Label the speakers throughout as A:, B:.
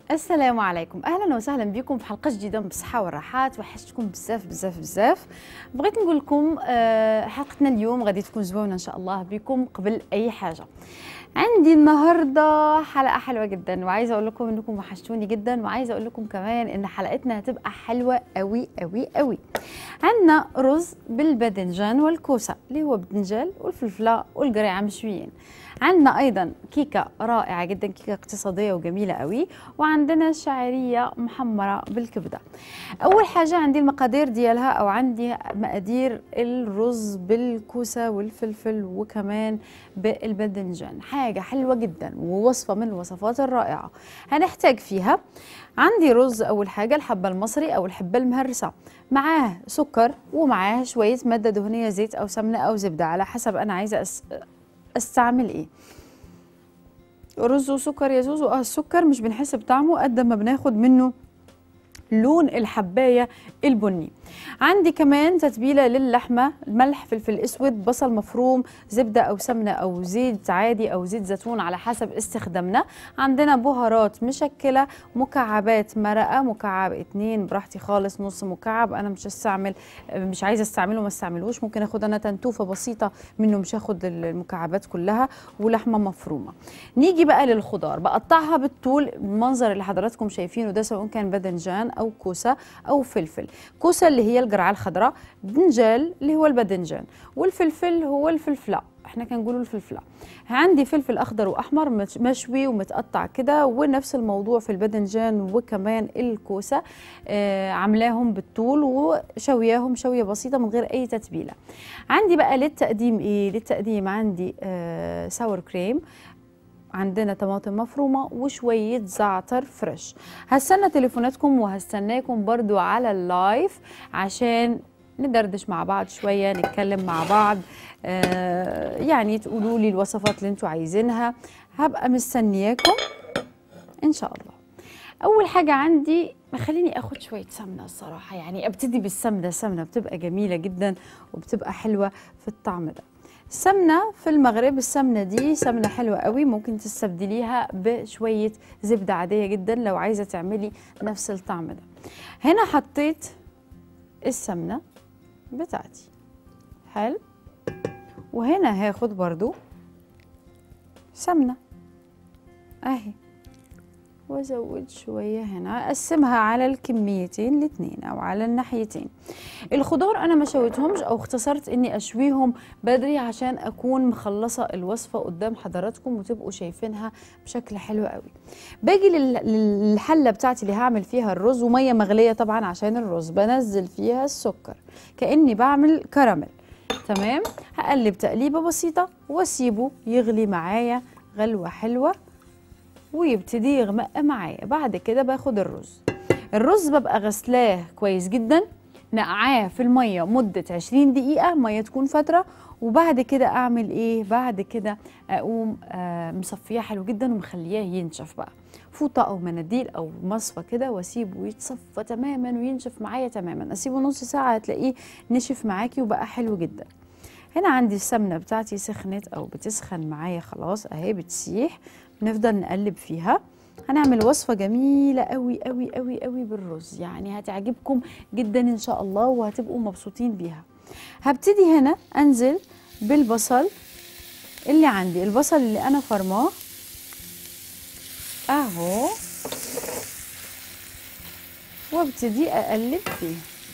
A: السلام عليكم اهلا وسهلا بكم في حلقه جديده من بصحه والراحات وحشتكم بزاف بزاف بزاف بغيت نقول لكم آه، حلقتنا اليوم غادي تكون زوينه ان شاء الله بكم قبل اي حاجه عندي النهارده حلقه حلوه جدا وعايزه اقول لكم انكم وحشتوني جدا وعايزه اقول لكم كمان ان حلقتنا هتبقى حلوه قوي قوي قوي عندنا رز بالباذنجان والكوسه اللي هو بدنجال والفلفله والقريعه مشويين عندنا ايضا كيكه رائعه جدا كيكه اقتصاديه وجميله قوي وعندنا شعريه محمره بالكبده اول حاجه عندي المقادير ديالها او عندي مقادير الرز بالكوسه والفلفل وكمان بالباذنجان حاجه حلوه جدا ووصفه من الوصفات الرائعه هنحتاج فيها عندي رز اول حاجه الحبه المصري او الحبه المهرسه معاه سكر ومعاه شويه ماده دهنيه زيت او سمنه او زبده على حسب انا عايزه أس... استعمل ايه رز وسكر يا زوزو اه السكر مش بنحس بطعمه قد ما بناخد منه لون الحبايه البني عندي كمان تتبيله للحمه ملح فلفل اسود بصل مفروم زبده او سمنه او زيت عادي او زيت زيتون على حسب استخدامنا عندنا بهارات مشكله مكعبات مرقه مكعب اتنين براحتي خالص نص مكعب انا مش هستعمل مش عايزه استعمله ما استعملوش ممكن اخد انا تنتوفه بسيطه منه مش هاخد المكعبات كلها ولحمه مفرومه نيجي بقى للخضار بقطعها بالطول المنظر اللي حضراتكم شايفينه ده سواء كان باذنجان او كوسه او فلفل كوسه اللي هي القرعه الخضراء بدنجال اللي هو الباذنجان والفلفل هو الفلفله احنا كنقولوا الفلفله عندي فلفل اخضر واحمر مشوي ومتقطع كده ونفس الموضوع في الباذنجان وكمان الكوسه آه عاملاهم بالطول وشوياهم شويه بسيطه من غير اي تتبيله عندي بقى للتقديم ايه للتقديم عندي آه ساور كريم عندنا طماطم مفرومة وشوية زعتر فريش هستنى تليفوناتكم وهستناكم برضو على اللايف عشان ندردش مع بعض شوية نتكلم مع بعض آه يعني تقولوا لي الوصفات اللي انتوا عايزينها هبقى مستنياكم ان شاء الله اول حاجة عندي خليني اخد شوية سمنة الصراحة يعني ابتدي بالسمنة السمنة بتبقى جميلة جدا وبتبقى حلوة في الطعم ده السمنه في المغرب السمنه دي سمنه حلوه قوي ممكن تستبدليها بشويه زبده عاديه جدا لو عايزه تعملي نفس الطعم ده هنا حطيت السمنه بتاعتي حلو وهنا هاخد برضو سمنه اهي وازود شويه هنا اقسمها على الكميتين الاثنين او على الناحيتين الخضار انا ما شويتهمش او اختصرت اني اشويهم بدري عشان اكون مخلصه الوصفه قدام حضراتكم وتبقوا شايفينها بشكل حلو قوي باجي للحله بتاعتي اللي هعمل فيها الرز وميه مغليه طبعا عشان الرز بنزل فيها السكر كاني بعمل كراميل تمام هقلب تقليبه بسيطه واسيبه يغلي معايا غلوه حلوه ويبتدي يغمق معايا بعد كده باخد الرز الرز ببقى غسلاه كويس جدا نقعاه في الميه مده 20 دقيقه ميه تكون فتره وبعد كده اعمل ايه بعد كده اقوم آه مصفياه حلو جدا ومخلياه ينشف بقى فوطه او مناديل او مصفى كده واسيبه يتصفى تماما وينشف معايا تماما اسيبه نص ساعه هتلاقيه نشف معاكي وبقى حلو جدا هنا عندي السمنه بتاعتي سخنت او بتسخن معايا خلاص اهي بتسيح نفضل نقلب فيها هنعمل وصفة جميلة قوي قوي قوي قوي بالرز يعني هتعجبكم جدا ان شاء الله وهتبقوا مبسوطين بيها هبتدي هنا انزل بالبصل اللي عندي البصل اللي انا فرماه اهو وابتدي اقلب فيه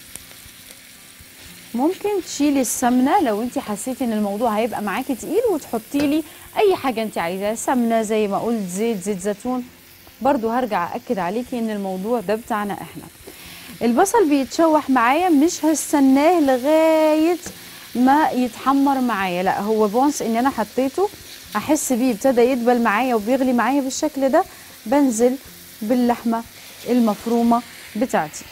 A: ممكن تشيلي السمنه لو انت حسيتي ان الموضوع هيبقى معاكي تقيل وتحطي لي اي حاجه انت عايزاها سمنه زي ما قلت زيت زيت زيتون برضو هرجع اكد عليكي ان الموضوع ده بتاعنا احنا البصل بيتشوح معايا مش هستناه لغايه ما يتحمر معايا لا هو بونس ان انا حطيته احس بيه ابتدى يدبل معايا وبيغلي معايا بالشكل ده بنزل باللحمه المفرومه بتاعتي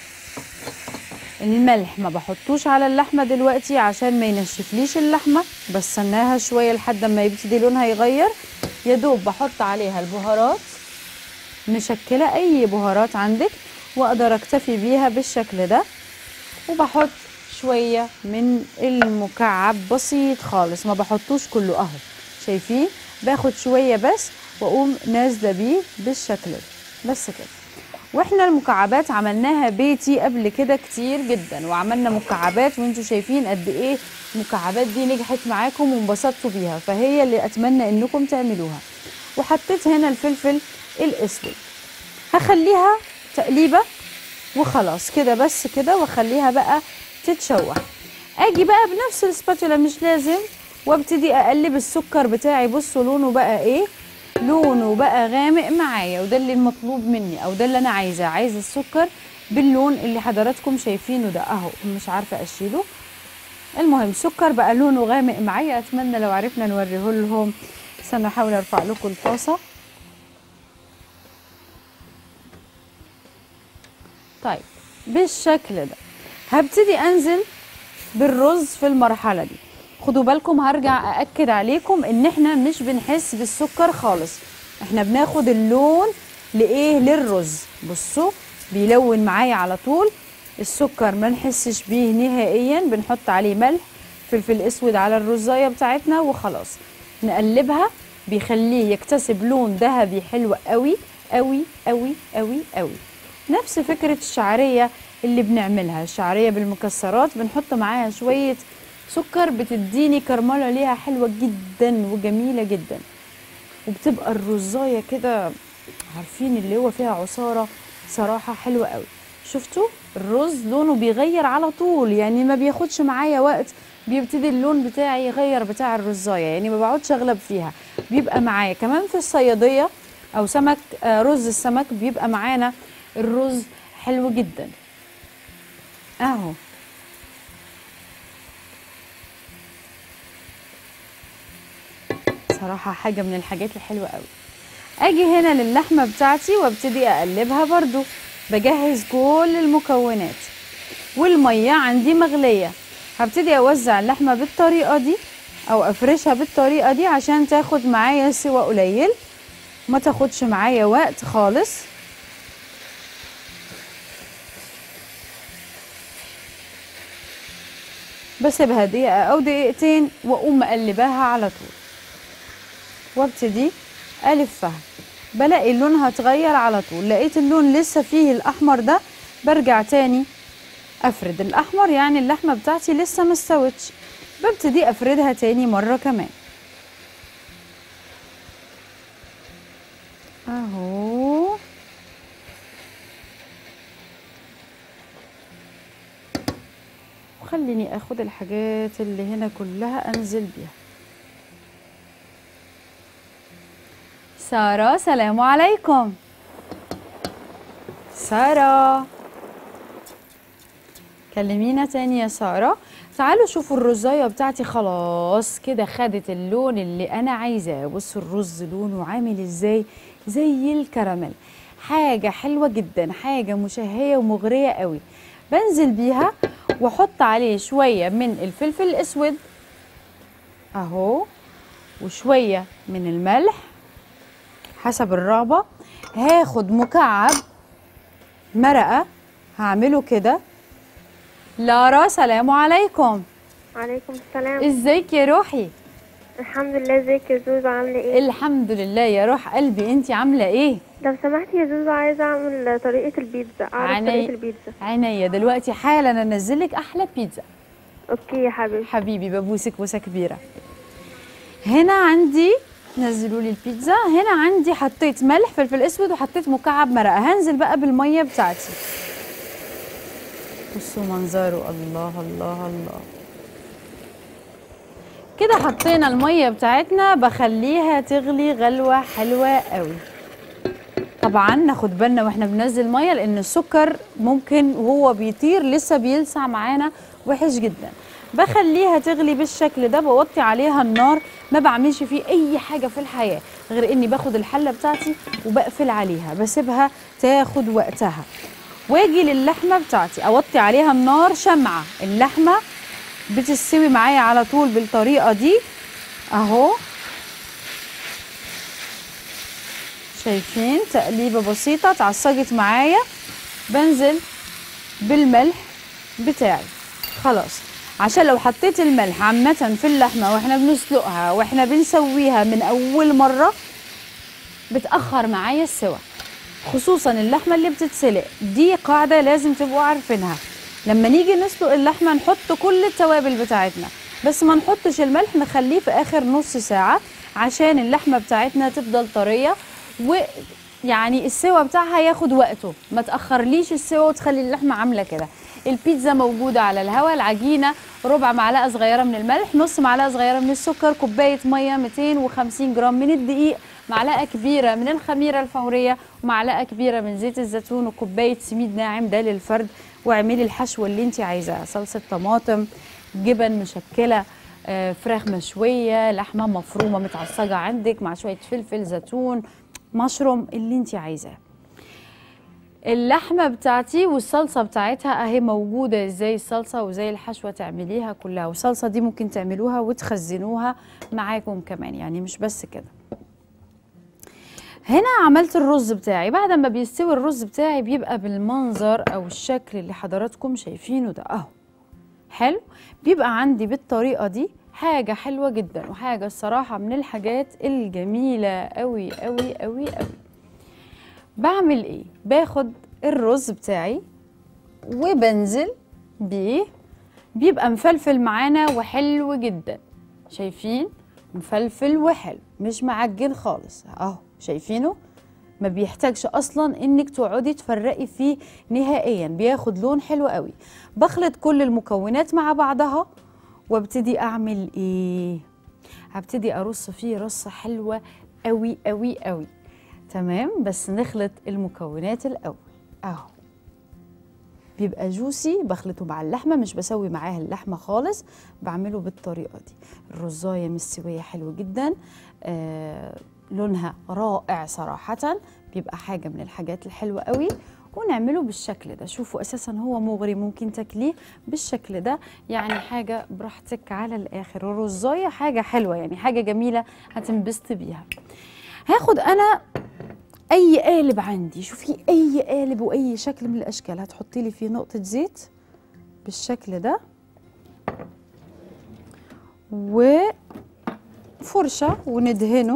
A: الملح ما بحطوش على اللحمه دلوقتي عشان ما ينشفليش اللحمه بستناها شويه لحد ما يبتدي لونها يغير يا دوب بحط عليها البهارات مشكله اي بهارات عندك واقدر اكتفي بيها بالشكل ده وبحط شويه من المكعب بسيط خالص ما بحطوش كله اهو شايفين باخد شويه بس واقوم نازله بيه بالشكل ده بس كده واحنا المكعبات عملناها بيتي قبل كده كتير جدا وعملنا مكعبات وانتوا شايفين قد ايه المكعبات دي نجحت معاكم وانبسطتوا بيها فهي اللي اتمنى انكم تعملوها وحطيت هنا الفلفل الاسود هخليها تقليبه وخلاص كده بس كده واخليها بقى تتشوح اجي بقى بنفس السباتولا مش لازم وابتدي اقلب السكر بتاعي بصوا لونه بقى ايه لونه بقى غامق معايا وده اللي المطلوب مني او ده اللي انا عايزاه عايزه السكر باللون اللي حضراتكم شايفينه ده اهو مش عارفه اشيله المهم سكر بقى لونه غامق معايا اتمنى لو عرفنا نوريه لهم استنى احاول ارفع لكم الطاسه طيب بالشكل ده هبتدي انزل بالرز في المرحله دي خدوا بالكم هرجع أأكد عليكم إن إحنا مش بنحس بالسكر خالص إحنا بناخد اللون لإيه للرز بصوا بيلون معايا على طول السكر ما نحسش بيه نهائيا بنحط عليه ملح فلفل اسود على الرزايه بتاعتنا وخلاص نقلبها بيخليه يكتسب لون ذهبي حلو قوي قوي قوي قوي قوي نفس فكره الشعريه اللي بنعملها الشعريه بالمكسرات بنحط معاها شويه سكر بتديني كرمله ليها حلوه جدا وجميله جدا وبتبقى الرزايه كده عارفين اللي هو فيها عصاره صراحه حلوه قوي شفتوا الرز لونه بيغير على طول يعني ما بياخدش معايا وقت بيبتدي اللون بتاعي يغير بتاع الرزايه يعني ما بقعدش اغلب فيها بيبقى معايا كمان في الصياديه او سمك آه رز السمك بيبقى معانا الرز حلو جدا اهو صراحة حاجة من الحاجات الحلوة قوي اجي هنا للحمة بتاعتي وابتدي اقلبها برضو بجهز كل المكونات والمية عندي مغلية هبتدي اوزع اللحمة بالطريقة دي او افرشها بالطريقة دي عشان تاخد معايا سوى قليل ما تاخدش معايا وقت خالص بسيبها دقيقة او دقيقتين واقوم مقلباها على طول وابتدي الفها بلاقي لونها اتغير على طول لقيت اللون لسه فيه الاحمر ده برجع تاني افرد الاحمر يعني اللحمه بتاعتي لسه ما استوتش ببتدي افردها تاني مره كمان اهو وخليني اخد الحاجات اللي هنا كلها انزل بيها سارة سلام عليكم سارة كلمينا تاني يا سارة تعالوا شوفوا الرزاية بتاعتي خلاص كده خدت اللون اللي أنا عايزاه بصوا الرز لونه عامل ازاي زي الكراميل حاجة حلوة جدا حاجة مشهية ومغرية قوي بنزل بيها واحط عليه شوية من الفلفل الأسود أهو وشوية من الملح حسب الرغبة هاخد مكعب مرقة هعمله كده لارا سلام عليكم
B: عليكم السلام
A: ازيك يا روحي
B: الحمد لله ازيك يا زوزو عامله ايه
A: الحمد لله يا روح قلبي انت عامله ايه
B: لو سمحتي يا زوزو عايزه اعمل طريقه البيتزا اعرف
A: عيني.
B: طريقه البيتزا
A: عينيا دلوقتي حالا انزلك احلى بيتزا
B: اوكي يا حبيبي
A: حبيبي ببوسك بوسه كبيره هنا عندي نزلوا لي البيتزا هنا عندي حطيت ملح فلفل اسود وحطيت مكعب مرقه هنزل بقى بالميه بتاعتي بصوا منظره الله الله الله كده حطينا الميه بتاعتنا بخليها تغلي غلوه حلوه قوي طبعا ناخد بالنا واحنا بننزل ميه لان السكر ممكن وهو بيطير لسه بيلسع معانا وحش جدا بخليها تغلي بالشكل ده بوطي عليها النار ما بعملش فيه اي حاجه في الحياه غير اني باخد الحله بتاعتي وبقفل عليها بسيبها تاخد وقتها واجي للحمه بتاعتي اوطي عليها النار شمعه اللحمه بتستوي معايا على طول بالطريقه دي اهو شايفين تقليبه بسيطه اتعصجت معايا بنزل بالملح بتاعي خلاص عشان لو حطيت الملح عامة في اللحمة واحنا بنسلقها واحنا بنسويها من أول مرة بتأخر معايا السوا خصوصا اللحمه اللي بتتسلق دي قاعده لازم تبقوا عارفينها لما نيجي نسلق اللحمه نحط كل التوابل بتاعتنا بس ما نحطش الملح نخليه في اخر نص ساعه عشان اللحمه بتاعتنا تفضل طريه ويعني السوا بتاعها ياخد وقته ما تاخرليش السوا وتخلي اللحمه عامله كده البيتزا موجوده على الهواء العجينه ربع معلقه صغيره من الملح نص معلقه صغيره من السكر كوبايه ميه 250 جرام من الدقيق معلقه كبيره من الخميره الفوريه ومعلقه كبيره من زيت الزيتون وكوبايه سميد ناعم ده للفرد واعملي الحشوه اللي انت عايزاها صلصه طماطم جبن مشكله آه، فراخ مشويه لحمه مفرومه متعصجه عندك مع شويه فلفل زيتون مشروم اللي انت عايزاه اللحمه بتاعتي والصلصه بتاعتها اهي موجوده ازاي الصلصه وزي الحشوه تعمليها كلها والصلصه دي ممكن تعملوها وتخزنوها معاكم كمان يعني مش بس كده هنا عملت الرز بتاعي بعد ما بيستوي الرز بتاعي بيبقى بالمنظر او الشكل اللي حضراتكم شايفينه ده اهو حلو بيبقى عندي بالطريقه دي حاجه حلوه جدا وحاجه الصراحه من الحاجات الجميله قوي قوي قوي قوي بعمل ايه باخد الرز بتاعي وبنزل بيه بيبقى مفلفل معانا وحلو جدا شايفين مفلفل وحلو مش معجن خالص اهو شايفينه ما بيحتاجش اصلا انك تقعدي تفرقي فيه نهائيا بياخد لون حلو قوي بخلط كل المكونات مع بعضها وابتدي اعمل ايه هبتدي ارص فيه رصه حلوه قوي قوي قوي تمام بس نخلط المكونات الاول اهو بيبقى جوسي بخلطه مع اللحمه مش بسوي معاها اللحمه خالص بعمله بالطريقه دي الرزايه مستويه حلو جدا آه لونها رائع صراحه بيبقى حاجه من الحاجات الحلوه قوي ونعمله بالشكل ده شوفوا اساسا هو مغري ممكن تاكليه بالشكل ده يعني حاجه براحتك على الاخر الرزايه حاجه حلوه يعني حاجه جميله هتنبسطي بيها هاخد انا اي قالب عندي شوفي اي قالب واي شكل من الاشكال هتحطي لي فيه نقطه زيت بالشكل ده وفرشه وندهنه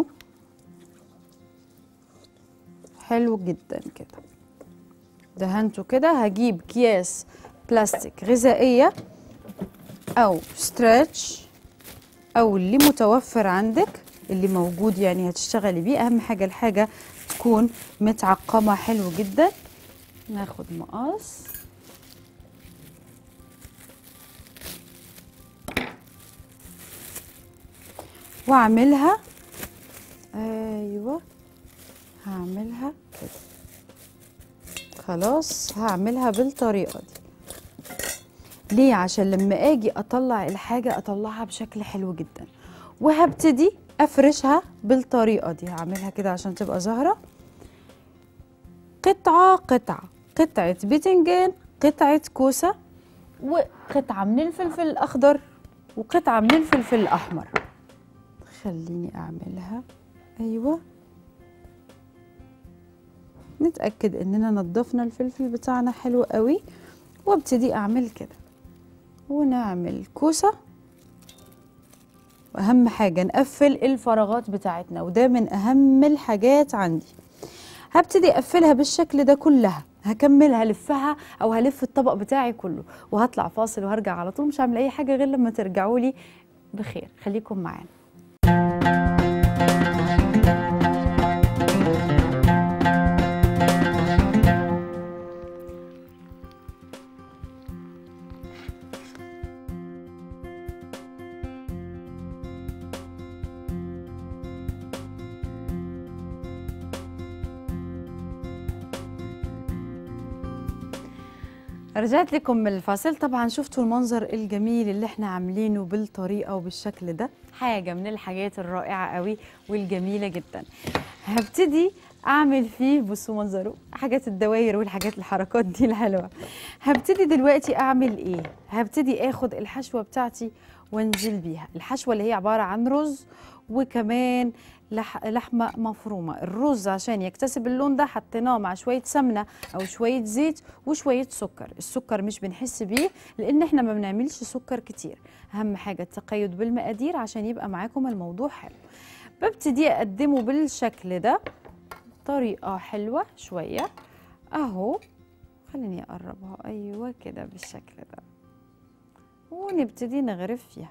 A: حلو جدا كده دهنته كده هجيب اكياس بلاستيك غذائيه او ستريتش او اللي متوفر عندك اللي موجود يعني هتشتغلي بيه اهم حاجه الحاجه تكون متعقمه حلو جدا ناخد مقص واعملها ايوه هعملها كده خلاص هعملها بالطريقه دي ليه عشان لما اجي اطلع الحاجه اطلعها بشكل حلو جدا وهبتدي افرشها بالطريقه دي هعملها كده عشان تبقى ظاهره قطعه قطعه قطعه بتنجان قطعه كوسه وقطعه من الفلفل الاخضر وقطعه من الفلفل الاحمر خليني اعملها ايوه نتاكد اننا نضفنا الفلفل بتاعنا حلو قوي وابتدي اعمل كده ونعمل كوسه واهم حاجه نقفل الفراغات بتاعتنا وده من اهم الحاجات عندي هبتدي اقفلها بالشكل ده كلها هكملها هلفها او هلف الطبق بتاعي كله وهطلع فاصل وهرجع على طول مش هعمل اي حاجه غير لما ترجعوا لي بخير خليكم معانا رجعت لكم من الفاصل طبعا شفتوا المنظر الجميل اللي احنا عاملينه بالطريقه وبالشكل ده حاجه من الحاجات الرائعه قوي والجميله جدا هبتدي اعمل فيه بصوا منظره حاجات الدواير والحاجات الحركات دي الحلوه هبتدي دلوقتي اعمل ايه هبتدي اخد الحشوه بتاعتي وانزل بيها الحشوه اللي هي عباره عن رز وكمان لح لحمه مفرومه الرز عشان يكتسب اللون ده حطيناه مع شويه سمنه او شويه زيت وشويه سكر السكر مش بنحس بيه لان احنا ما بنعملش سكر كتير اهم حاجه التقيد بالمقادير عشان يبقى معاكم الموضوع حلو ببتدي اقدمه بالشكل ده طريقة حلوة شوية اهو خليني اقربها ايوه كده بالشكل ده ونبتدي نغرف فيها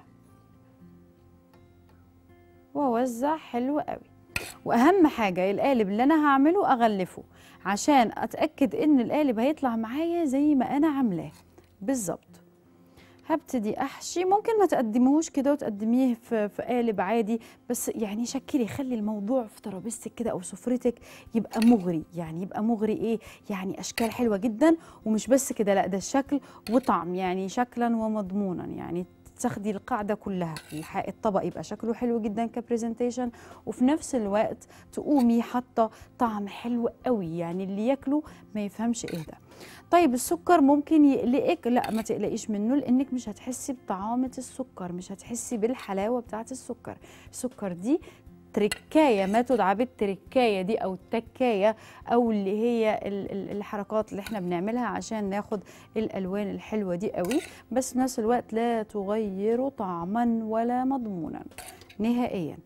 A: واوزع حلو قوي واهم حاجه القالب اللي انا هعمله اغلفه عشان اتاكد ان القالب هيطلع معايا زي ما انا عاملاه بالظبط هبتدي احشي ممكن ما تقدموش كده وتقدميه في, في قالب عادي بس يعني شكلي خلي الموضوع في ترابيزتك كده او سفرتك يبقى مغري يعني يبقى مغري ايه يعني اشكال حلوه جدا ومش بس كده لا ده الشكل وطعم يعني شكلا ومضمونا يعني تاخدي القاعده كلها الح- الطبق يبقى شكله حلو جدا كبرزنتيشن وفي نفس الوقت تقومي حاطه طعم حلو قوي يعني اللي ياكله ما يفهمش ايه ده طيب السكر ممكن يقلقك لا ما تقلقيش منه لانك مش هتحسي بطعامه السكر مش هتحسي بالحلاوه بتاعه السكر السكر دي تركايه ما تدعى بالتركايه دي او التكايه او اللي هي ال- ال- الحركات اللي احنا بنعملها عشان ناخد الالوان الحلوه دي قوي بس في نفس الوقت لا تغير طعما ولا مضمونا نهائيا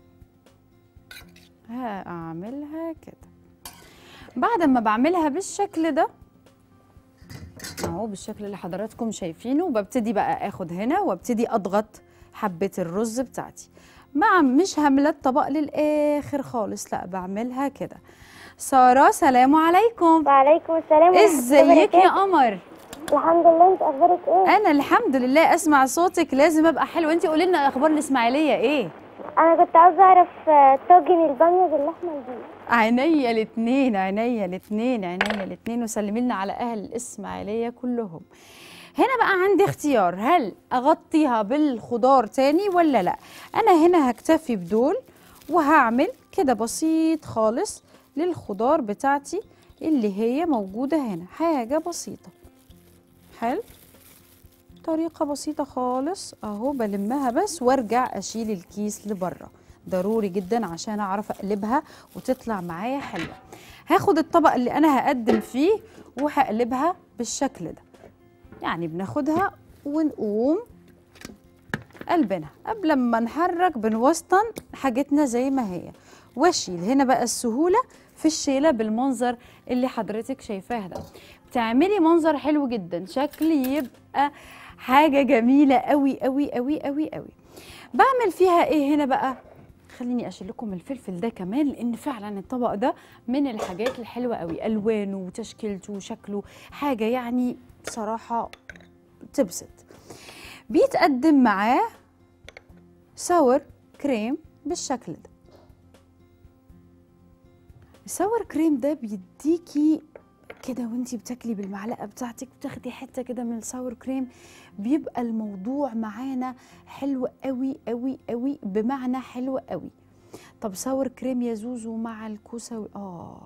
A: هاعملها كده بعد ما بعملها بالشكل ده اهو بالشكل اللي حضراتكم شايفينه ببتدي بقى اخد هنا وابتدي اضغط حبه الرز بتاعتي مع مش هامله الطبق للاخر خالص لا بعملها كده ساره سلام عليكم
B: وعليكم السلام ورحمة الله
A: ازيك يا
B: وبركاته.
A: قمر
B: الحمد لله انت اخبارك ايه
A: انا الحمد لله اسمع صوتك لازم ابقى حلو انت قولي لنا اخبار الاسماعيليه ايه
B: انا كنت عاوزه اعرف آه، طاجن الباميه باللحمه دي
A: عينيا الاثنين عينيا الاثنين عينيا الاثنين وسلمي لنا على اهل الاسماعيليه كلهم هنا بقى عندي اختيار هل اغطيها بالخضار تاني ولا لا انا هنا هكتفي بدول وهعمل كده بسيط خالص للخضار بتاعتي اللي هي موجوده هنا حاجه بسيطه حلو طريقة بسيطة خالص اهو بلمها بس وارجع اشيل الكيس لبره ضروري جدا عشان اعرف اقلبها وتطلع معايا حلوة هاخد الطبق اللي انا هقدم فيه وهقلبها بالشكل ده يعني بناخدها ونقوم قلبنا قبل ما نحرك بنوسطن حاجتنا زي ما هي واشيل هنا بقى السهولة في الشيلة بالمنظر اللي حضرتك شايفاه ده بتعملي منظر حلو جدا شكل يبقى حاجة جميلة قوي قوي قوي قوي قوي بعمل فيها ايه هنا بقى خليني اشيل لكم الفلفل ده كمان لان فعلا الطبق ده من الحاجات الحلوه قوي الوانه وتشكيلته وشكله حاجه يعني بصراحه تبسط بيتقدم معاه ساور كريم بالشكل ده الساور كريم ده بيديكي كده وانتي بتاكلي بالمعلقه بتاعتك بتاخدي حته كده من الساور كريم بيبقى الموضوع معانا حلو قوي قوي قوي بمعنى حلو قوي طب ساور كريم يا زوزو مع الكوسه و... اه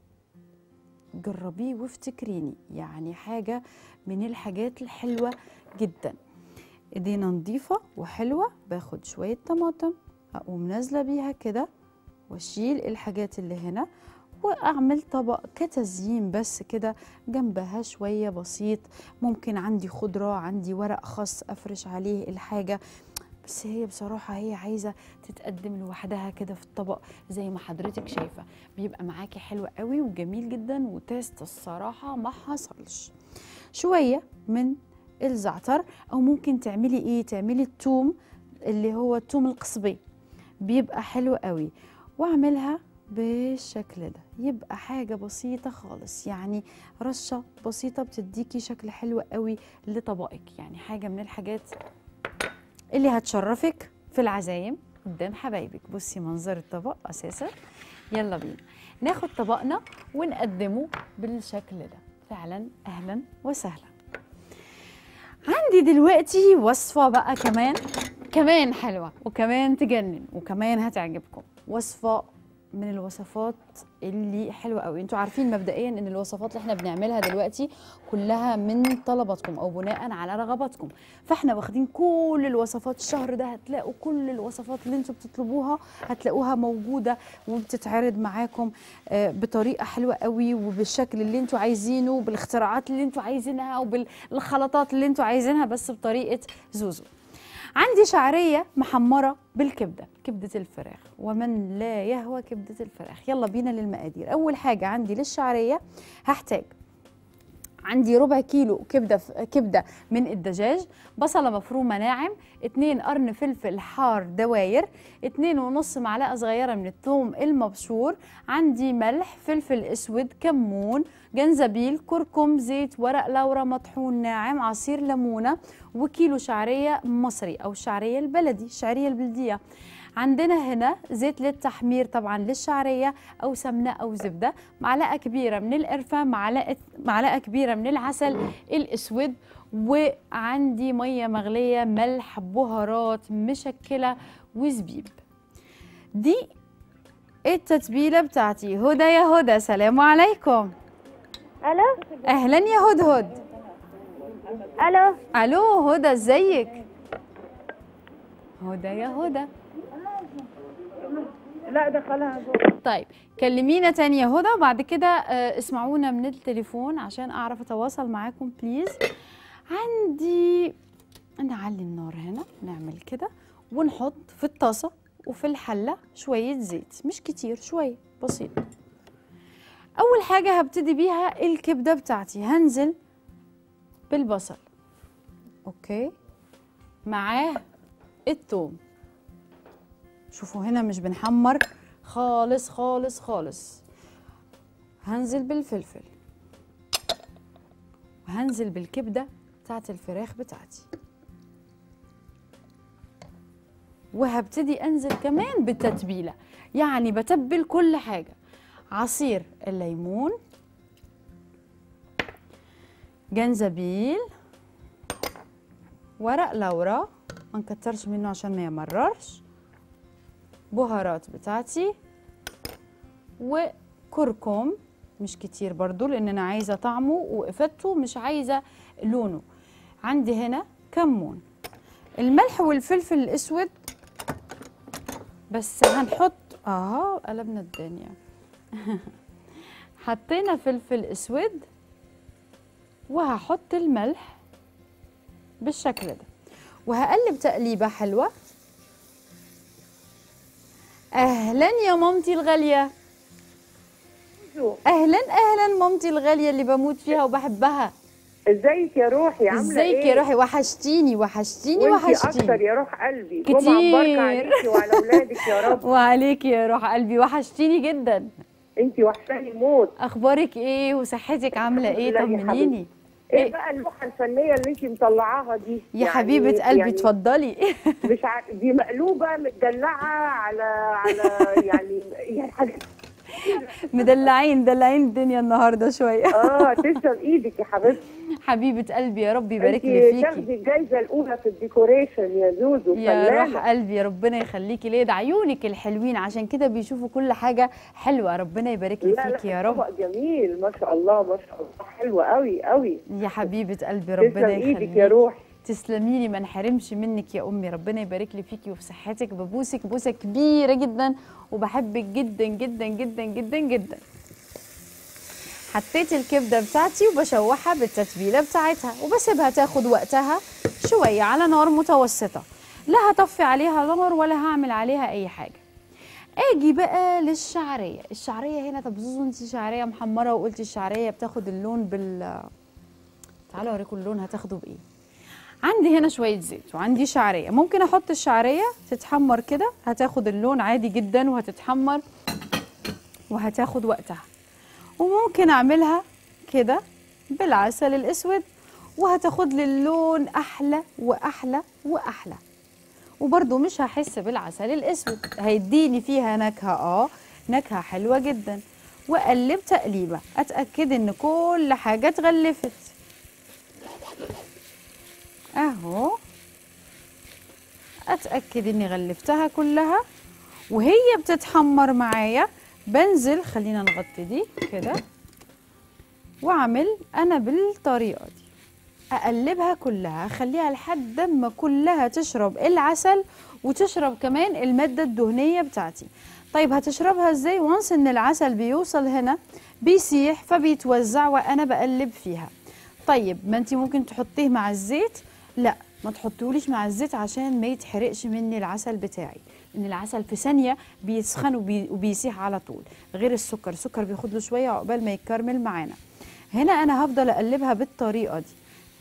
A: جربيه وافتكريني يعني حاجه من الحاجات الحلوه جدا ايدينا نظيفه وحلوه باخد شويه طماطم اقوم نازله بيها كده واشيل الحاجات اللي هنا واعمل طبق كتزيين بس كده جنبها شويه بسيط ممكن عندي خضره عندي ورق خاص افرش عليه الحاجه بس هي بصراحه هي عايزه تتقدم لوحدها كده في الطبق زي ما حضرتك شايفه بيبقى معاكي حلو قوي وجميل جدا وتيست الصراحه ما حصلش شويه من الزعتر او ممكن تعملي ايه تعملي التوم اللي هو التوم القصبي بيبقى حلو قوي واعملها بالشكل ده يبقى حاجة بسيطة خالص يعني رشة بسيطة بتديكي شكل حلو قوي لطبقك يعني حاجة من الحاجات اللي هتشرفك في العزايم قدام حبايبك بصي منظر الطبق أساسا يلا بينا ناخد طبقنا ونقدمه بالشكل ده فعلا أهلا وسهلا عندي دلوقتي وصفة بقى كمان كمان حلوة وكمان تجنن وكمان هتعجبكم وصفة من الوصفات اللي حلوه قوي انتوا عارفين مبدئيا ان الوصفات اللي احنا بنعملها دلوقتي كلها من طلباتكم او بناء على رغباتكم فاحنا واخدين كل الوصفات الشهر ده هتلاقوا كل الوصفات اللي انتوا بتطلبوها هتلاقوها موجوده وبتتعرض معاكم آه، بطريقه حلوه قوي وبالشكل اللي انتوا عايزينه وبالاختراعات اللي انتوا عايزينها وبالخلطات اللي انتوا عايزينها بس بطريقه زوزو عندي شعريه محمره بالكبده كبده الفراخ ومن لا يهوى كبده الفراخ يلا بينا للمقادير اول حاجه عندي للشعريه هحتاج عندي ربع كيلو كبده كبده من الدجاج بصله مفرومه ناعم اتنين قرن فلفل حار دواير اتنين ونص معلقه صغيره من الثوم المبشور عندي ملح فلفل اسود كمون جنزبيل كركم زيت ورق لورا مطحون ناعم عصير ليمونه وكيلو شعريه مصري او الشعريه البلدي الشعريه البلديه عندنا هنا زيت للتحمير طبعا للشعريه او سمنه او زبده معلقه كبيره من القرفه معلقه معلقه كبيره من العسل الاسود وعندي ميه مغليه ملح بهارات مشكله وزبيب دي التتبيله بتاعتي هدى يا هدى سلام عليكم
B: الو
A: اهلا يا هدهد
B: الو
A: الو هدى ازيك هدى يا هدى
B: لا دخلها جوه
A: طيب كلمينا تاني يا هدى وبعد كده آه، اسمعونا من التليفون عشان اعرف اتواصل معاكم بليز عندي نعلي النار هنا نعمل كده ونحط في الطاسة وفي الحلة شوية زيت مش كتير شوية بسيط أول حاجة هبتدي بيها الكبدة بتاعتي هنزل بالبصل أوكي معاه التوم شوفوا هنا مش بنحمر خالص خالص خالص هنزل بالفلفل وهنزل بالكبده بتاعت الفراخ بتاعتي وهبتدي انزل كمان بالتتبيله يعني بتبل كل حاجه عصير الليمون جنزبيل ورق لورا ما نكترش منه عشان ما يمررش بهارات بتاعتي وكركم مش كتير برضو لان انا عايزه طعمه وافادته مش عايزه لونه عندي هنا كمون الملح والفلفل الاسود بس هنحط اها قلبنا الدنيا حطينا فلفل اسود وهحط الملح بالشكل ده وهقلب تقليبه حلوه اهلا يا مامتي الغاليه اهلا اهلا مامتي الغاليه اللي بموت فيها وبحبها
C: ازيك يا روحي عامله
A: ازيك
C: ايه
A: يا روحي وحشتيني وحشتيني
C: وانتي اكتر
A: وحشتيني
C: يا روح قلبي
A: كتير.
C: جمعه مباركه عليكي وعلى اولادك يا رب
A: وعليكي يا روح قلبي وحشتيني جدا
C: انتي وحشاني موت
A: اخبارك ايه وصحتك عامله ايه
C: الحمد لله يا
A: طمنيني
C: ايه
A: إيه؟
C: بقى اللوحه الفنيه اللي انتي مطلعاها دي
A: يا
C: يعني-
A: حبيبه قلبي
C: يعني
A: اتفضلي
C: مش ع... دي مقلوبه متدلعه على على يعني يعني حاجه
A: مدلعين مدلعين الدنيا النهارده شويه
C: اه تسلم ايدك يا حبيبتي
A: حبيبه قلبي يا رب يبارك
C: انتي
A: لي فيكي
C: تاخدي الجايزه الاولى في الديكوريشن يا زوزو
A: يا روح
C: فنانه
A: قلبي يا ربنا يخليكي ليه ده عيونك الحلوين عشان كده بيشوفوا كل حاجه حلوه ربنا يبارك لي
C: لا
A: فيكي يا
C: لا
A: رب
C: طبق جميل ما شاء الله ما شاء الله حلوه قوي قوي
A: يا حبيبه قلبي
C: تسلم
A: ربنا
C: ايدك يا
A: يخليكي
C: روحي
A: تسلمي لي ما نحرمش منك يا امي ربنا يبارك لي فيكي وفي صحتك ببوسك بوسه كبيره جدا وبحبك جدا جدا جدا جدا جدا حطيت الكبده بتاعتي وبشوحها بالتتبيله بتاعتها وبسيبها تاخد وقتها شويه على نار متوسطه لا هطفي عليها نار ولا هعمل عليها اي حاجه اجي بقى للشعريه الشعريه هنا طب زوزو انت شعريه محمره وقلتي الشعريه بتاخد اللون بال تعالوا اوريكم اللون هتاخده بايه عندي هنا شويه زيت وعندي شعريه ممكن احط الشعريه تتحمر كده هتاخد اللون عادي جدا وهتتحمر وهتاخد وقتها وممكن اعملها كده بالعسل الاسود وهتاخد لي اللون احلى واحلى واحلى وبرده مش هحس بالعسل الاسود هيديني فيها نكهه اه نكهه حلوه جدا واقلب تقليبه اتاكد ان كل حاجه اتغلفت اهو اتاكد اني غلفتها كلها وهي بتتحمر معايا بنزل خلينا نغطي دي كده واعمل انا بالطريقه دي اقلبها كلها اخليها لحد ما كلها تشرب العسل وتشرب كمان الماده الدهنيه بتاعتي طيب هتشربها ازاي وانس ان العسل بيوصل هنا بيسيح فبيتوزع وانا بقلب فيها طيب ما انت ممكن تحطيه مع الزيت لا ما تحطوليش مع الزيت عشان ما يتحرقش مني العسل بتاعي ان العسل في ثانيه بيسخن وبي وبيسيح على طول غير السكر السكر بياخد له شويه عقبال ما يتكرمل معانا هنا انا هفضل اقلبها بالطريقه دي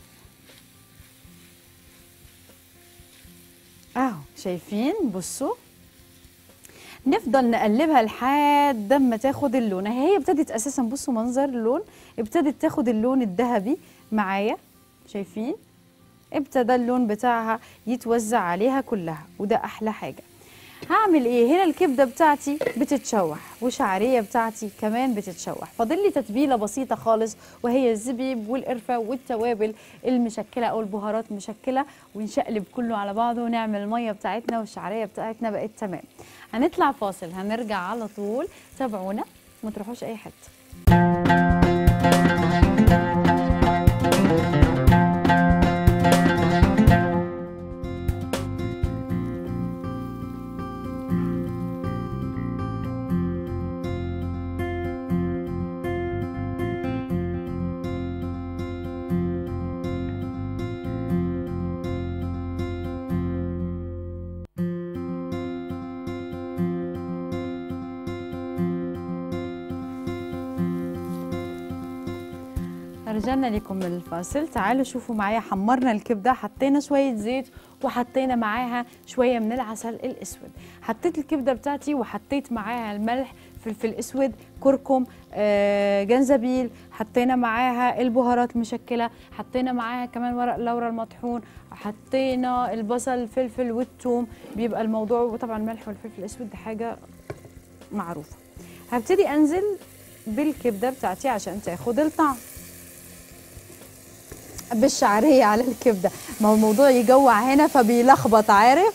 A: اهو شايفين بصوا نفضل نقلبها لحد ما تاخد اللون هي ابتدت اساسا بصوا منظر اللون ابتدت تاخد اللون الذهبي معايا شايفين ابتدى اللون بتاعها يتوزع عليها كلها وده احلى حاجه هعمل ايه هنا الكبده بتاعتي بتتشوح وشعريه بتاعتي كمان بتتشوح فاضل لي تتبيله بسيطه خالص وهي الزبيب والقرفه والتوابل المشكله او البهارات مشكله ونشقلب كله على بعضه ونعمل الميه بتاعتنا والشعريه بتاعتنا بقت تمام هنطلع فاصل هنرجع على طول تابعونا ما تروحوش اي حته رجعنا لكم من الفاصل تعالوا شوفوا معايا حمرنا الكبده حطينا شويه زيت وحطينا معاها شويه من العسل الاسود حطيت الكبده بتاعتي وحطيت معاها الملح فلفل اسود كركم آه، جنزبيل حطينا معاها البهارات المشكله حطينا معاها كمان ورق لورا المطحون حطينا البصل الفلفل والثوم بيبقى الموضوع وطبعا الملح والفلفل الاسود دي حاجه معروفه هبتدي انزل بالكبده بتاعتي عشان تاخد الطعم بالشعريه على الكبده ما هو الموضوع يجوع هنا فبيلخبط عارف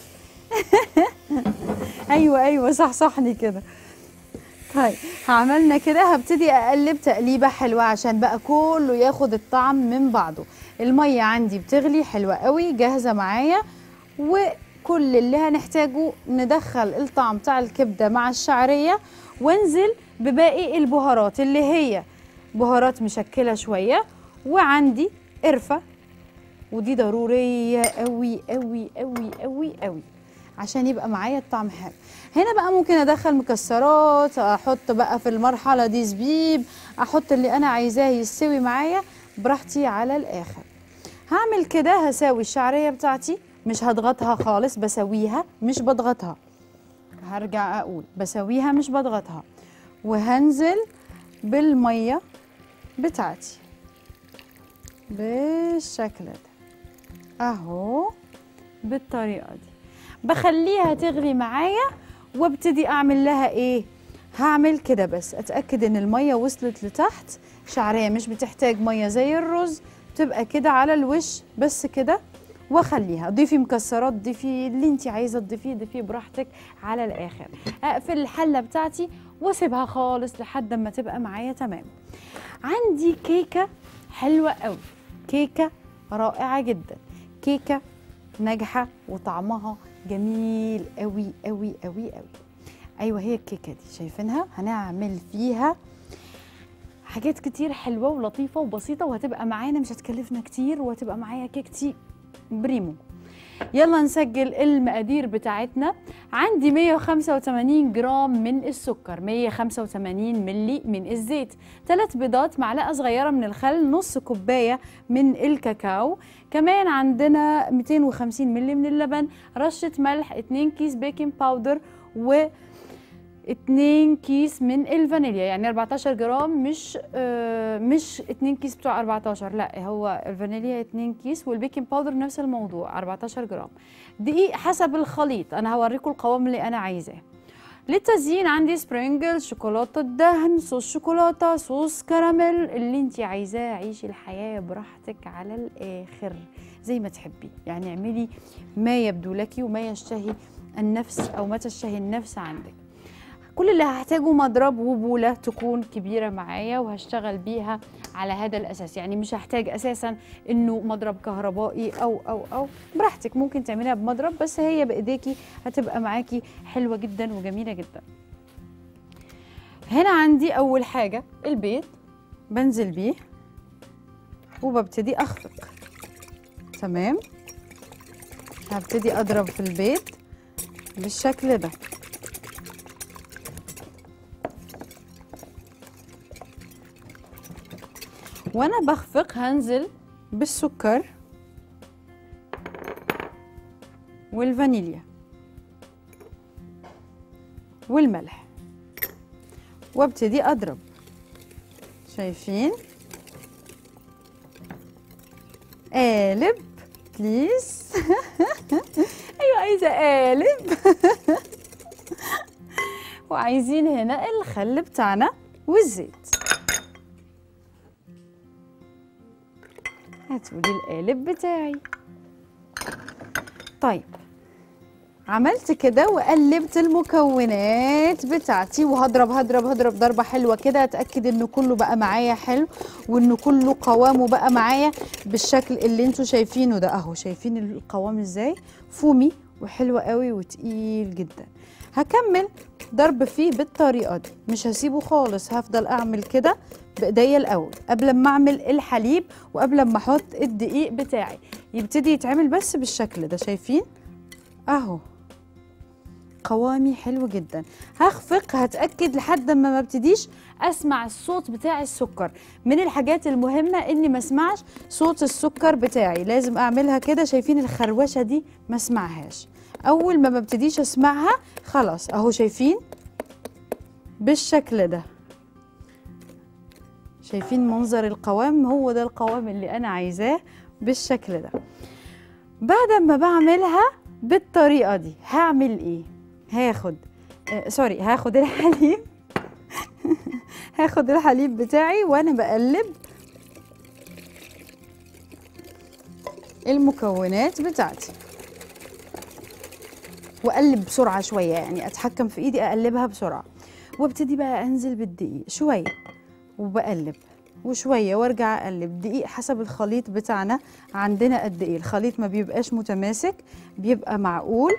A: ايوه ايوه صح صحني كده طيب عملنا كده هبتدي اقلب تقليبه حلوه عشان بقى كله ياخد الطعم من بعضه الميه عندي بتغلي حلوه قوي جاهزه معايا وكل اللي هنحتاجه ندخل الطعم بتاع الكبده مع الشعريه وانزل بباقي البهارات اللي هي بهارات مشكله شويه وعندي قرفه ودي ضروريه قوي قوي قوي قوي قوي عشان يبقى معايا الطعم حلو هنا بقى ممكن ادخل مكسرات احط بقى في المرحله دي زبيب احط اللي انا عايزاه يستوي معايا براحتي على الاخر هعمل كده هساوي الشعريه بتاعتي مش هضغطها خالص بسويها مش بضغطها هرجع اقول بسويها مش بضغطها وهنزل بالميه بتاعتي بالشكل ده اهو بالطريقه دي بخليها تغلي معايا وابتدي اعمل لها ايه هعمل كده بس اتاكد ان الميه وصلت لتحت شعريه مش بتحتاج ميه زي الرز تبقى كده على الوش بس كده واخليها ضيفي مكسرات ضيفي اللي انت عايزه تضيفيه ضيفيه براحتك على الاخر اقفل الحله بتاعتي واسيبها خالص لحد ما تبقى معايا تمام عندي كيكه حلوه قوي كيكه رائعه جدا كيكه ناجحه وطعمها جميل قوي قوي قوي قوي ايوه هي الكيكه دي شايفينها هنعمل فيها حاجات كتير حلوه ولطيفه وبسيطه وهتبقى معانا مش هتكلفنا كتير وهتبقى معايا كيكتي بريمو يلا نسجل المقادير بتاعتنا عندي 185 جرام من السكر 185 ملي من الزيت ثلاث بيضات معلقه صغيره من الخل نص كوبايه من الكاكاو كمان عندنا 250 ملي من اللبن رشه ملح 2 كيس بيكنج باودر و 2 كيس من الفانيليا يعني 14 جرام مش آه مش 2 كيس بتوع 14 لا هو الفانيليا 2 كيس والبيكنج باودر نفس الموضوع 14 جرام دقيق حسب الخليط انا هوريكم القوام اللي انا عايزاه للتزيين عندي سبرينجل شوكولاته دهن صوص شوكولاته صوص كراميل اللي انت عايزاه عيشي الحياه براحتك على الاخر زي ما تحبي يعني اعملي ما يبدو لك وما يشتهي النفس او ما تشتهي النفس عندك كل اللي هحتاجه مضرب وبوله تكون كبيره معايا وهشتغل بيها على هذا الاساس يعني مش هحتاج اساسا انه مضرب كهربائي او او او براحتك ممكن تعمليها بمضرب بس هي بايديكي هتبقى معاكي حلوه جدا وجميله جدا هنا عندي اول حاجه البيض بنزل بيه وببتدي اخفق تمام هبتدي اضرب في البيض بالشكل ده وانا بخفق هنزل بالسكر والفانيليا والملح وابتدي اضرب شايفين قالب بليز ايوه عايزه قالب وعايزين هنا الخل بتاعنا والزيت هاتولي القالب بتاعي طيب عملت كده وقلبت المكونات بتاعتي وهضرب هضرب هضرب ضربه حلوه كده اتاكد انه كله بقى معايا حلو وانه كله قوامه بقى معايا بالشكل اللي انتوا شايفينه ده اهو شايفين القوام ازاي فومي وحلو قوي وتقيل جدا هكمل ضرب فيه بالطريقه دي مش هسيبه خالص هفضل اعمل كده بايديا الاول قبل ما اعمل الحليب وقبل ما احط الدقيق بتاعي يبتدي يتعمل بس بالشكل ده شايفين اهو قوامي حلو جدا هخفق هتاكد لحد ما ما ابتديش اسمع الصوت بتاع السكر من الحاجات المهمه اني ما اسمعش صوت السكر بتاعي لازم اعملها كده شايفين الخروشه دي ما اسمعهاش اول ما ببتديش اسمعها خلاص اهو شايفين بالشكل ده شايفين منظر القوام هو ده القوام اللي انا عايزاه بالشكل ده بعد ما بعملها بالطريقه دي هعمل ايه هاخد آه سوري هاخد الحليب هاخد الحليب بتاعي وانا بقلب المكونات بتاعتي واقلب بسرعه شويه يعني اتحكم في ايدي اقلبها بسرعه وابتدي بقى انزل بالدقيق شويه وبقلب وشويه وارجع اقلب دقيق حسب الخليط بتاعنا عندنا قد ايه الخليط ما بيبقاش متماسك بيبقى معقول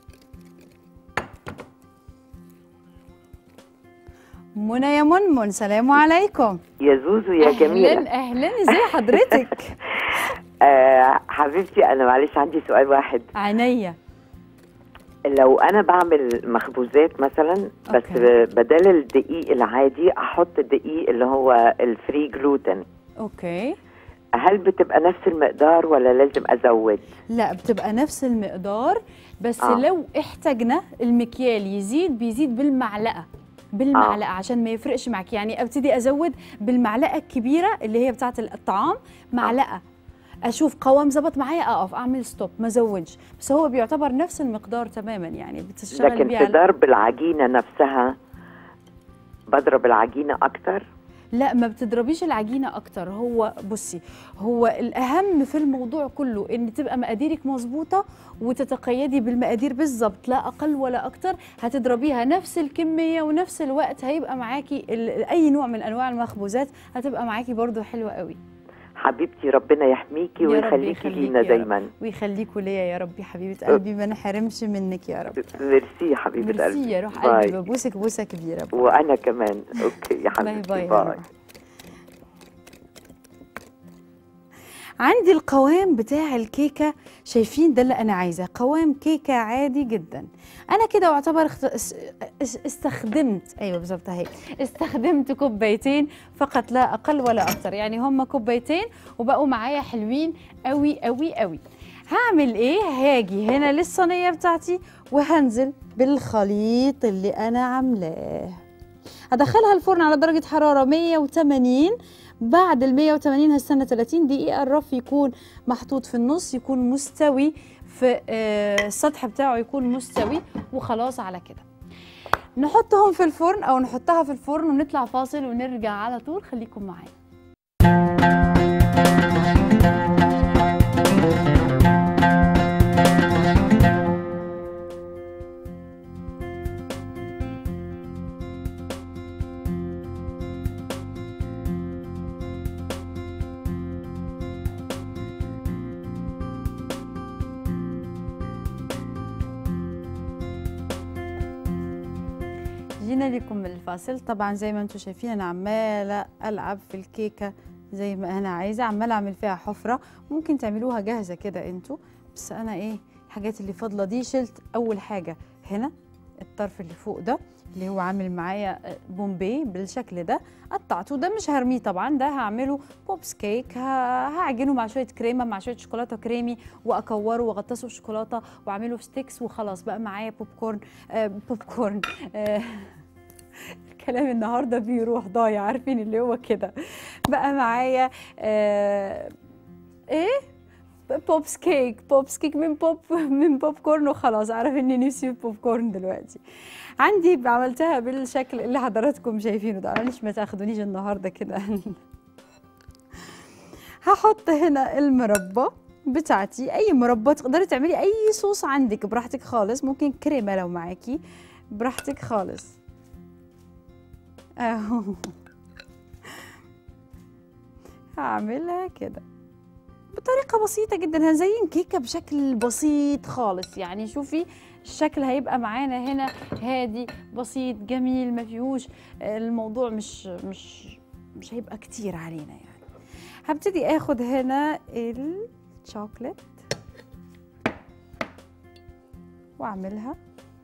A: منى يا منمن سلام عليكم
D: يا زوزو يا جميلة
A: اهلا اهلا ازي حضرتك
D: آه حبيبتي أنا معلش عندي سؤال واحد
A: عينيا
D: لو أنا بعمل مخبوزات مثلا بس
A: أوكي.
D: بدل الدقيق العادي أحط الدقيق اللي هو الفري جلوتين
A: اوكي
D: هل بتبقى نفس المقدار ولا لازم أزود؟
A: لا بتبقى نفس المقدار بس
D: آه.
A: آه. لو احتاجنا المكيال يزيد بيزيد بالمعلقه بالمعلقه آه. عشان ما يفرقش معك يعني ابتدي ازود بالمعلقه الكبيره اللي هي بتاعه الطعام معلقه اشوف قوام ظبط معايا اقف اعمل ستوب ما ازودش بس هو بيعتبر نفس المقدار تماما يعني بتشتغل
D: لكن
A: بيه
D: في
A: على-
D: ضرب العجينة نفسها بضرب العجينة أكتر
A: لا ما بتضربيش العجينه اكتر هو بصي هو الاهم في الموضوع كله ان تبقى مقاديرك مظبوطه وتتقيدي بالمقادير بالظبط لا اقل ولا اكتر هتضربيها نفس الكميه ونفس الوقت هيبقى معاكي ال- اي نوع من انواع المخبوزات هتبقى معاكي برضو حلوه قوي
D: حبيبتي ربنا يحميكي
A: يا رب
D: ويخليكي
A: يخليكي
D: لينا
A: يا رب.
D: دايما
A: ويخليكوا ليا يا رب يا حبيبه قلبي ما نحرمش منك يا رب
D: ميرسي حبيبة قلبي
A: ميرسي يا روح
D: باي.
A: قلبي ببوسك بوسه كبيره
D: وأنا كمان أوكي يا
A: باي
D: حبيبتي
A: باي,
D: باي.
A: باي. عندي القوام بتاع الكيكة شايفين ده اللي أنا عايزاه قوام كيكة عادي جدا أنا كده أعتبر اخت... اس- اس- استخدمت أيوة بالظبط أهي استخدمت كوبايتين فقط لا أقل ولا أكتر يعني هم كوبايتين وبقوا معايا حلوين قوي قوي قوي هعمل ايه هاجي هنا للصينيه بتاعتي وهنزل بالخليط اللي انا عاملاه هدخلها الفرن على درجة حرارة 180 بعد ال 180 هستنى 30 دقيقة الرف يكون محطوط في النص يكون مستوي في آه، السطح بتاعه يكون مستوي وخلاص على كده نحطهم في الفرن او نحطها في الفرن ونطلع فاصل ونرجع على طول خليكم معايا جينا لكم من الفاصل طبعا زي ما انتم شايفين انا عماله العب في الكيكه زي ما انا عايزه عماله اعمل فيها حفره ممكن تعملوها جاهزه كده انتوا بس انا ايه الحاجات اللي فاضله دي شلت اول حاجه هنا الطرف اللي فوق ده اللي هو عامل معايا آه، بومبي بالشكل ده قطعته ده مش هرميه طبعا ده هعمله بوبس كيك ه- هعجنه مع شويه كريمه مع شويه شوكولاته كريمي واكوره واغطسه بشوكولاته واعمله في ستيكس وخلاص بقى معايا بوب كورن آه بوب كورن آه الكلام النهارده بيروح ضايع عارفين اللي هو كده بقى معايا آه ايه بوبس كيك بوبس كيك من بوب من بوب كورن وخلاص عارف اني نفسي في بوب كورن دلوقتي عندي عملتها بالشكل اللي حضراتكم شايفينه ده معلش ما تاخدونيش النهارده كده هحط هنا المربى بتاعتي اي مربى تقدري تعملي اي صوص عندك براحتك خالص ممكن كريمه لو معاكي براحتك خالص اهو هعملها كده بطريقه بسيطه جدا هنزين كيكه بشكل بسيط خالص يعني شوفي الشكل هيبقى معانا هنا هادي بسيط جميل ما فيهوش الموضوع مش مش مش هيبقى كتير علينا يعني هبتدي اخد هنا الشوكليت واعملها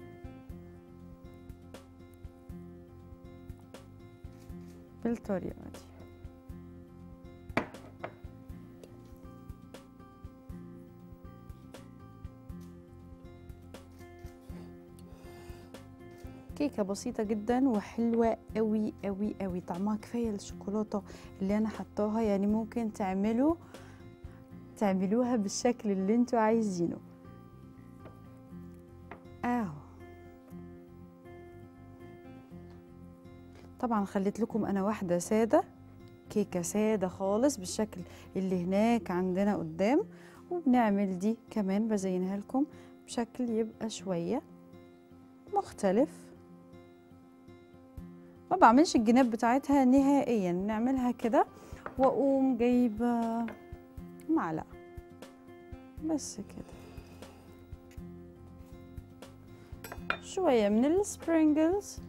A: بالطريقه دي كيكه بسيطه جدا وحلوه قوي قوي قوي طعمها كفايه الشوكولاته اللي انا حطاها يعني ممكن تعملوا تعملوها بالشكل اللي انتوا عايزينه اهو طبعا خليت لكم انا واحده ساده كيكه ساده خالص بالشكل اللي هناك عندنا قدام وبنعمل دي كمان بزينها لكم بشكل يبقى شويه مختلف ما بعملش الجناب بتاعتها نهائيا نعملها كده واقوم جايبه معلقه بس كده شويه من السبرينجلز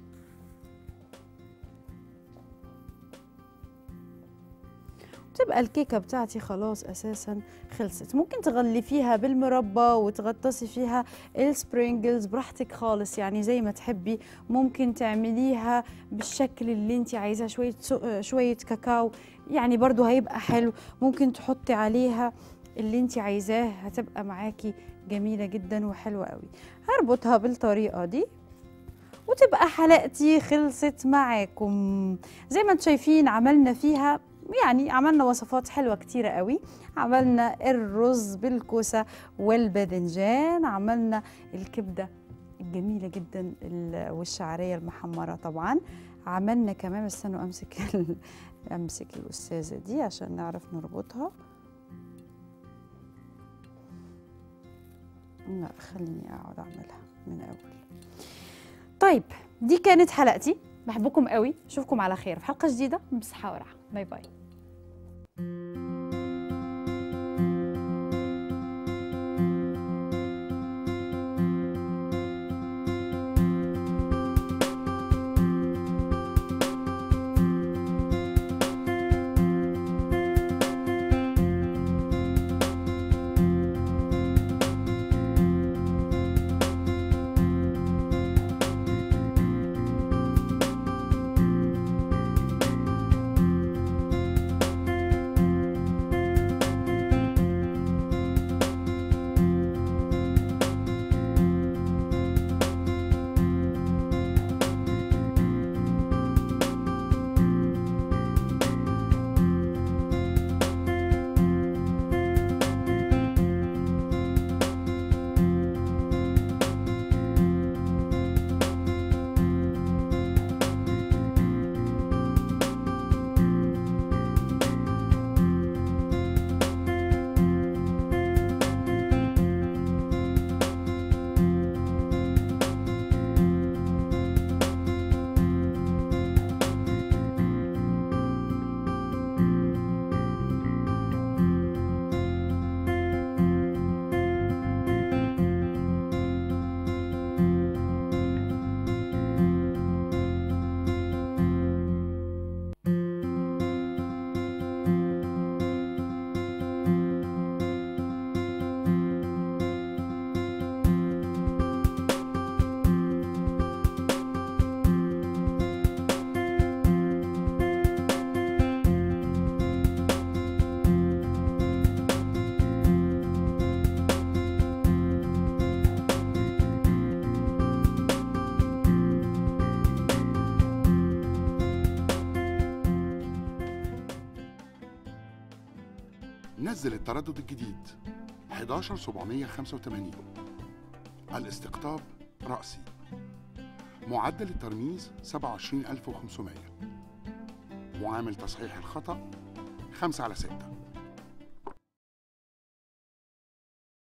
A: تبقى الكيكه بتاعتي خلاص اساسا خلصت ممكن تغلفيها بالمربى وتغطسي فيها السبرينجلز براحتك خالص يعني زي ما تحبي ممكن تعمليها بالشكل اللي انت عايزاه شويه سو- شويه كاكاو يعني برضو هيبقى حلو ممكن تحطي عليها اللي انت عايزاه هتبقى معاكي جميله جدا وحلوه قوي هربطها بالطريقه دي وتبقى حلقتي خلصت معاكم زي ما انتم شايفين عملنا فيها يعني عملنا وصفات حلوه كتيره قوي عملنا الرز بالكوسه والباذنجان عملنا الكبده الجميله جدا ال- والشعريه المحمره طبعا عملنا كمان استنوا امسك ال- امسك الاستاذه دي عشان نعرف نربطها لا خليني اقعد اعملها من اول طيب دي كانت حلقتي بحبكم قوي اشوفكم على خير في حلقه جديده من بصحه وراحه باي باي
E: نزل التردد الجديد 11785 الاستقطاب رأسي معدل الترميز 27500 معامل تصحيح الخطأ 5 على 6